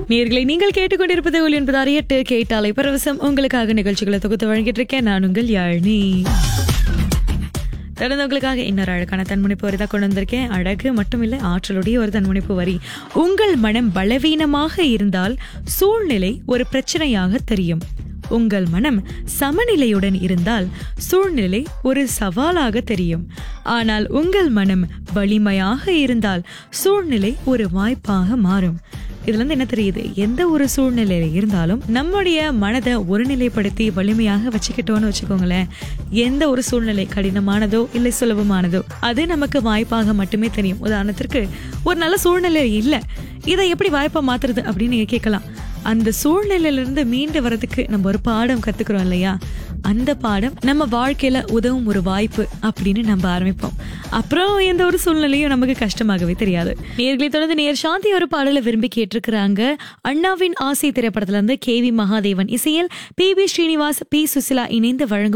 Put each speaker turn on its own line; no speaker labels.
நேர்களை நீங்கள் கேட்டுக்கொண்டிருப்பது ஒலி என்பது அறியட்டு கேட்டாலை பரவசம் உங்களுக்காக நிகழ்ச்சிகளை தொகுத்து வழங்கிட்டு இருக்கேன் நான் உங்கள் யாழினி தொடர்ந்து உங்களுக்காக இன்னொரு அழகான தன்முனைப்பு வரி தான் கொண்டு வந்திருக்கேன் அழகு மட்டும் இல்லை ஆற்றலுடைய ஒரு தன்முனைப்பு வரி உங்கள் மனம் பலவீனமாக இருந்தால் சூழ்நிலை ஒரு பிரச்சனையாக தெரியும் உங்கள் மனம் சமநிலையுடன் இருந்தால் சூழ்நிலை ஒரு சவாலாக தெரியும் ஆனால் உங்கள் மனம் வலிமையாக இருந்தால் சூழ்நிலை ஒரு வாய்ப்பாக மாறும் இதுல இருந்து என்ன தெரியுது எந்த ஒரு சூழ்நிலையில இருந்தாலும் நம்முடைய மனதை ஒருநிலைப்படுத்தி வலிமையாக வச்சுக்கிட்டோம்னு வச்சுக்கோங்களேன் எந்த ஒரு சூழ்நிலை கடினமானதோ இல்லை சுலபமானதோ அது நமக்கு வாய்ப்பாக மட்டுமே தெரியும் உதாரணத்திற்கு ஒரு நல்ல சூழ்நிலை இல்லை இதை எப்படி வாய்ப்பா மாத்துறது அப்படின்னு நீங்க கேட்கலாம் அந்த சூழ்நிலையிலிருந்து மீண்டு வரதுக்கு நம்ம ஒரு பாடம் கத்துக்கிறோம் இல்லையா அந்த பாடம் நம்ம வாழ்க்கையில உதவும் ஒரு வாய்ப்பு அப்படின்னு நம்ம ஆரம்பிப்போம் அப்புறம் எந்த ஒரு சூழ்நிலையும் நமக்கு கஷ்டமாகவே தெரியாது நேர்களை தொடர்ந்து நேர் சாந்தி ஒரு பாடலை விரும்பி கேட்டிருக்கிறாங்க அண்ணாவின் ஆசை திரைப்படத்துல இருந்து கே வி மகாதேவன் இசையில் P B Srinivas P Susheela இணைந்து வழங்கும்